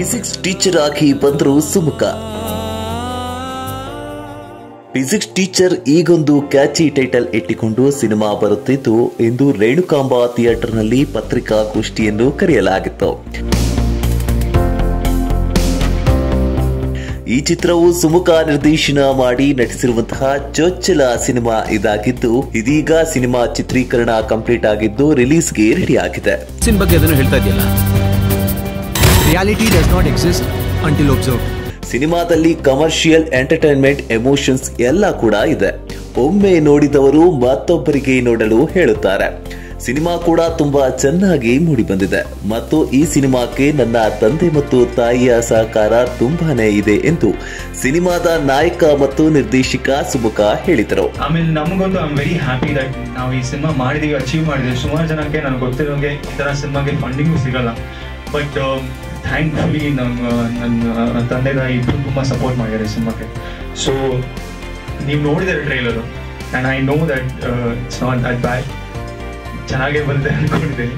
physics teacher ಆಗಿ ಬಂದರು Sumukha physics teacher ಈಗೊಂದು ಕ್ಯಾಚಿ ಟೈಟಲ್ ಇಟ್ಟಿಕೊಂಡು ಸಿನಿಮಾ ಬರುತ್ತಿದ್ದು ಇಂದು ರೇಣುಕಾಂಬ ಥಿಯೇಟರ್ನಲ್ಲಿ ಪತ್ರಿಕಾಗೋಷ್ಠಿಯನ್ನು ಕರೆಯಲಾಗಿತ್ತು ಈ ಚಿತ್ರವು ಸುಮುಖ ನಿರ್ದೇಶನ ಮಾಡಿ ನಟಿಸಿರುವಂತಹ ಚೊಚ್ಚಲ ಸಿನಿಮಾ ಇದಾಗಿದ್ದು ಇದೀಗ ಸಿನಿಮಾ ಚಿತ್ರೀಕರಣ ಕಂಪ್ಲೀಟ್ ಆಗಿದ್ದು ರಿಲೀಸ್ಗೆ ರೆಡಿ ಆಗಿದೆ ಸಿನ್ ಬಗ್ಗೆ ಅದನ್ನು ಹೇಳ್ತಾ ಇದೆಯಲ್ಲ reality does not exist until observe ಸಿನಿಮಾದಲ್ಲಿ ಕಮರ್ಷಿಯಲ್ ಎಂಟರ್ಟೈನ್ಮೆಂಟ್ ಎಮೋಷನ್ಸ್ ಎಲ್ಲ ಕೂಡ ಇದೆ ಒಮ್ಮೆ ನೋಡಿದವರು ಮತ್ತೊಬ್ಬರಿಗೆ ನೋಡಲು ಹೇಳುತ್ತಾರೆ ಸಿನಿಮಾ ಕೂಡ ತುಂಬಾ ಚೆನ್ನಾಗಿ ಮೂಡಿಬಂದಿದೆ ಮತ್ತು ಈ ಸಿನಿಮಾಕ್ಕೆ ನನ್ನ ತಂದೆ ಮತ್ತು ತಾಯಿಯ ಸಹಕಾರ ತುಂಬಾನೇ ಇದೆ ಎಂದು ಸಿನಿಮಾದ ನಾಯಕ ಮತ್ತು ನಿರ್ದೇಶಕ ಸುಮುಖ ಹೇಳಿದರು ಆಮೇಲೆ ನಮಗೊಂದು I am very happy that ನಾವು ಈ ಸಿನಿಮಾ ಮಾಡಿದೀವಿ ಅಚೀವ್ ಮಾಡಿದೀವಿ ಸುಮಾರು ಜನಕ್ಕೆ ನನಗೆ ಗೊತ್ತಿರೋಂಗೆ ಈ ಥರ ಸಿನಿಮಾಗೆ ಫಂಡಿಂಗು ಸಿಗಲ್ಲ ಬಟ್ ಥ್ಯಾಂಕ್ಫುಲಿ ನಮ್ಮ ನನ್ನ ತಂದೆ ತಾಯಿ ಇಬ್ಬರು ತುಂಬ ಸಪೋರ್ಟ್ ಮಾಡಿದ್ದಾರೆ ಸಿನಿಮಾಕ್ಕೆ ಸೊ ನೀವು ನೋಡಿದರೆ trailer and I know that it's not that bad ಚೆನ್ನಾಗೇ ಬಂದಿದೆ ಅಂದ್ಕೊಂಡಿದ್ದೀನಿ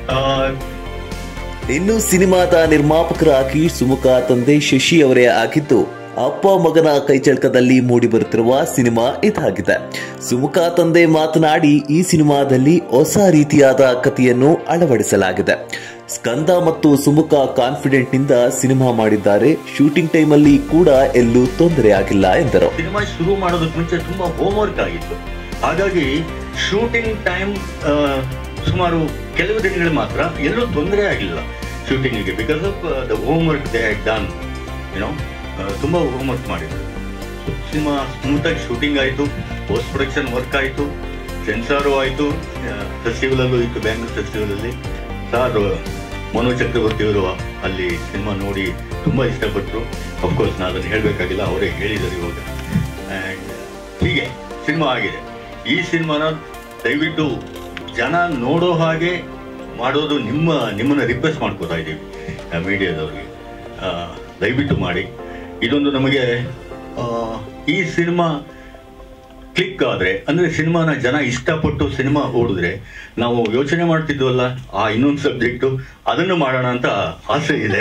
ಇನ್ನು ಸಿನಿಮಾದ ನಿರ್ಮಾಪಕರಾಗಿ ಸುಮುಖ ತಂದೆ ಶಶಿ ಅವರೇ ಆಗಿದ್ದು ಅಪ್ಪ ಮಗನ ಕೈಚಳಕದಲ್ಲಿ ಮೂಡಿಬರುತ್ತಿರುವ ಸಿನಿಮಾ ಇದಾಗಿದೆ ಸುಮುಖ ತಂದೆ ಮಾತನಾಡಿ ಈ ಸಿನಿಮಾದಲ್ಲಿ ಹೊಸ ರೀತಿಯಾದ ಕಥೆಯನ್ನು ಅಳವಡಿಸಲಾಗಿದೆ ಸ್ಕಂದ ಮತ್ತು ಸುಮುಖ ಕಾನ್ಫಿಡೆಂಟ್ ನಿಂದ ಸಿನಿಮಾ ಮಾಡಿದ್ದಾರೆ ಶೂಟಿಂಗ್ ಟೈಮಲ್ಲಿ ಕೂಡ ಎಲ್ಲೂ ತೊಂದರೆ ಆಗಿಲ್ಲ ಎಂದರು ಸಿನಿಮಾ ಶುರು ಮಾಡೋದಕ್ಕೆ ಮುಂಚೆ ತುಂಬಾ ಹೋಮ್ವರ್ಕ್ ಆಗಿತ್ತು ಹಾಗಾಗಿ ಶೂಟಿಂಗ್ ಟೈಮ್ ಸುಮಾರು ಕೆಲವು ದಿನಗಳು ಮಾತ್ರ ಎಲ್ಲೂ ತೊಂದರೆ ಆಗಿಲ್ಲ ಶೂಟಿಂಗಿಗೆ because of the homework they had done ಏನೋ ತುಂಬ ಹೋಮ್ವರ್ಕ್ ಮಾಡಿದ್ರು ಸಿನಿಮಾ ಸ್ಮೂತಾಗಿ ಶೂಟಿಂಗ್ ಆಯಿತು ಪೋಸ್ಟ್ ಪ್ರೊಡಕ್ಷನ್ ವರ್ಕ್ ಆಯಿತು ಸೆನ್ಸಾರು ಆಯಿತು ಫೆಸ್ಟಿವಲಲ್ಲೂ ಇತ್ತು ಬ್ಯಾಂಗ್ಳೂರ್ ಫೆಸ್ಟಿವಲಲ್ಲಿ ಸಾರ್ ಮನೋಜ್ ಚಕ್ರವರ್ತಿ ಅವರು ಅಲ್ಲಿ ಸಿನಿಮಾ ನೋಡಿ ತುಂಬ ಇಷ್ಟಪಟ್ಟರು ಅಫ್ಕೋರ್ಸ್ ನಾನು ಅದನ್ನು ಹೇಳಬೇಕಾಗಿಲ್ಲ ಅವರೇ ಹೇಳಿದರು ಇವಾಗ ಆ್ಯಂಡ್ ಹೀಗೆ ಸಿನಿಮಾ ಆಗಿದೆ ಈ ಸಿನಿಮಾನ ದಯವಿಟ್ಟು ಜನ ನೋಡೋ ಹಾಗೆ ಮಾಡೋದು ನಿಮ್ಮ ನಿಮ್ಮನ್ನು ರಿಕ್ವೆಸ್ಟ್ ಮಾಡ್ಕೋತಾ ಇದ್ದೀವಿ ಮೀಡಿಯಾದವ್ರಿಗೆ ದಯವಿಟ್ಟು ಮಾಡಿ ಇದೊಂದು ನಮಗೆ ಆ, ಈ ಸಿನಿಮಾ ಕ್ಲಿಕ್ ಆದರೆ ಅಂದರೆ ಸಿನಿಮಾನ ಜನ ಇಷ್ಟಪಟ್ಟು ಸಿನಿಮಾ ಓಡಿದ್ರೆ ನಾವು ಯೋಚನೆ ಮಾಡ್ತಿದ್ವಲ್ಲ ಆ ಇನ್ನೊಂದು ಸಬ್ಜೆಕ್ಟು ಅದನ್ನು ಮಾಡೋಣ ಅಂತ ಆಸೆ ಇದೆ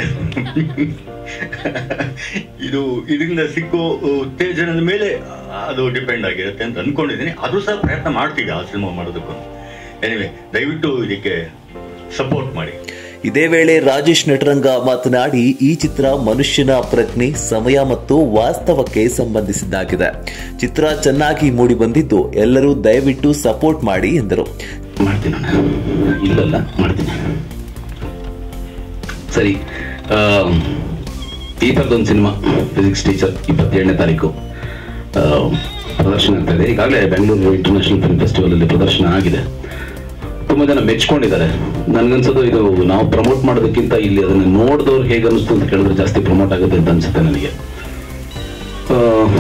ಇದು ಇದರಿಂದ ಸಿಕ್ಕೋ ಉತ್ತೇಜನದ ಮೇಲೆ ಅದು ಡಿಪೆಂಡ್ ಆಗಿರುತ್ತೆ ಅಂತ ಅನ್ಕೊಂಡಿದ್ದೀನಿ ಅದು ಸಹ ಪ್ರಯತ್ನ ಮಾಡ್ತೀವಿ ಆ ಸಿನಿಮಾ ಮಾಡೋದಕ್ಕೂ ಎನಿವೆ ದಯವಿಟ್ಟು ಇದಕ್ಕೆ ಸಪೋರ್ಟ್ ಮಾಡಿ ಇದೇ ವೇಳೆ ರಾಜೇಶ್ ನಟರಂಗ ಮಾತನಾಡಿ ಈ ಚಿತ್ರ ಮನುಷ್ಯನ ಪ್ರಜ್ಞೆ ಸಮಯ ಮತ್ತು ವಾಸ್ತವಕ್ಕೆ ಸಂಬಂಧಿಸಿದ್ದಾಗಿದೆ ಚಿತ್ರ ಚೆನ್ನಾಗಿ ಮೂಡಿಬಂದಿದ್ದು ಎಲ್ಲರೂ ದಯವಿಟ್ಟು ಸಪೋರ್ಟ್ ಮಾಡಿ ಎಂದರು ಮಾಡ್ತೀನಿ ನಾನು ಇಲ್ಲಲ್ಲ ಮಾಡ್ತೀನಿ ಸರಿ ಆ, ಈ ಥರದೊಂದು ಸಿನಿಮಾ ಫಿಸಿಕ್ಸ್ ಟೀಚರ್ ಇಪ್ಪತ್ತೇಳನೇ ತಾರೀಕು ಆ, ಪ್ರದರ್ಶನ ಆಗ್ತಾ ಇದೆ ಈಗಾಗಲೇ ಬೆಂಗಳೂರು ಇಂಟರ್ನ್ಯಾಷನಲ್ ಫಿಲ್ಮ್ ಫೆಸ್ಟಿವಲಲ್ಲಿ ಪ್ರದರ್ಶನ ಆಗಿದೆ ತುಂಬ ಜನ ಮೆಚ್ಕೊಂಡಿದ್ದಾರೆ ನನ್ಗನ್ಸೋದು ಇದು ನಾವು ಪ್ರಮೋಟ್ ಮಾಡೋದಕ್ಕಿಂತ ಇಲ್ಲಿ ಅದನ್ನು ನೋಡಿದವ್ರು ಹೇಗೆ ಅನಿಸ್ತು ಅಂತ ಕೇಳಿದ್ರೆ ಜಾಸ್ತಿ ಪ್ರಮೋಟ್ ಆಗುತ್ತೆ ಅಂತ ಅನ್ಸುತ್ತೆ ನನಗೆ ಆ,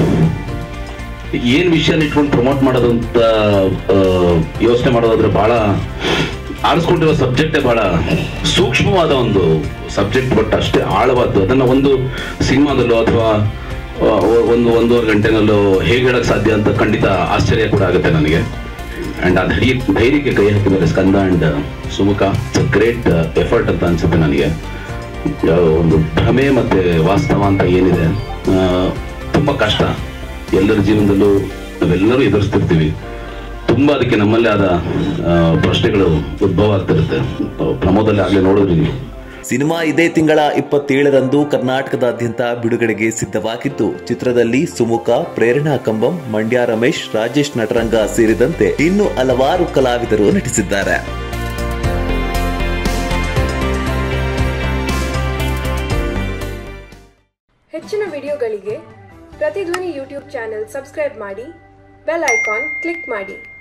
ಏನ್ ವಿಷಯನ ಇಟ್ಕೊಂಡು ಪ್ರಮೋಟ್ ಮಾಡೋದು ಅಂತ ಯೋಚನೆ ಮಾಡೋದಾದ್ರೆ ಬಹಳ ಆರಿಸ್ಕೊಂಡಿರೋ ಸಬ್ಜೆಕ್ಟೇ ಬಹಳ ಸೂಕ್ಷ್ಮವಾದ ಒಂದು ಸಬ್ಜೆಕ್ಟ್ ಬಟ್ ಅಷ್ಟೇ ಆಳವಾದ್ದು ಅದನ್ನ ಒಂದು ಸಿನಿಮಾದಲ್ಲೋ ಅಥವಾ ಒಂದು ಒಂದೂವರೆ ಗಂಟೆನಲ್ಲೋ ಹೇಗೆ ಹೇಳಕ್ ಸಾಧ್ಯ ಅಂತ ಖಂಡಿತ ಆಶ್ಚರ್ಯ ಕೂಡ ಆಗುತ್ತೆ ನನಗೆ ಅಂಡ್ ಆ ಧೈರ್ಯ ಧೈರ್ಯಕ್ಕೆ ಕೈ ಹಾಕಿದ್ದಾರೆ Skanda and Sumukha it's great effort ಅಂತ ಅನ್ಸುತ್ತೆ ನನಗೆ ಆ, ಒಂದು ಭ್ರಮೆ ಮತ್ತೆ ವಾಸ್ತವ ಅಂತ ಏನಿದೆ ಆ, ತುಂಬಾ ಕಷ್ಟ ಎಲ್ಲರ ಜೀವನದಲ್ಲೂ ನಾವೆಲ್ಲರೂ ಎದುರಿಸ್ತಿರ್ತೀವಿ ತುಂಬಾ ಅದಕ್ಕೆ ನಮ್ಮಲ್ಲೇ ಆದ ಆ, ಪ್ರಶ್ನೆಗಳು ಉದ್ಭವ ಆಗ್ತಿರುತ್ತೆ ಪ್ರಮೋದಲ್ಲಿ ಆಗ್ಲೇ ನೋಡಿದ್ರಿ ನೀವು ಸಿನಿಮಾ ಇದೇ ತಿಂಗಳ ಇಪ್ಪತ್ತೇಳರಂದು ಕರ್ನಾಟಕದಾದ್ಯಂತ ಬಿಡುಗಡೆಗೆ ಸಿದ್ಧವಾಗಿದ್ದು ಚಿತ್ರದಲ್ಲಿ ಸುಮುಖ ಪ್ರೇರಣಾ ಕಂಬಂ ಮಂಡ್ಯ ರಮೇಶ್ ರಾಜೇಶ್ ನಟರಂಗ ಸೇರಿದಂತೆ ಇನ್ನು ಹಲವಾರು ಕಲಾವಿದರು ನಟಿಸಿದ್ದಾರೆ ಹೆಚ್ಚಿನ ವಿಡಿಯೋಗಳಿಗೆ ಪ್ರತಿಧ್ವನಿ ಯೂಟ್ಯೂಬ್ ಚಾನೆಲ್ ಸಬ್ಸ್ಕ್ರೈಬ್ ಮಾಡಿ ಬೆಲ್ ಐಕಾನ್ ಕ್ಲಿಕ್ ಮಾಡಿ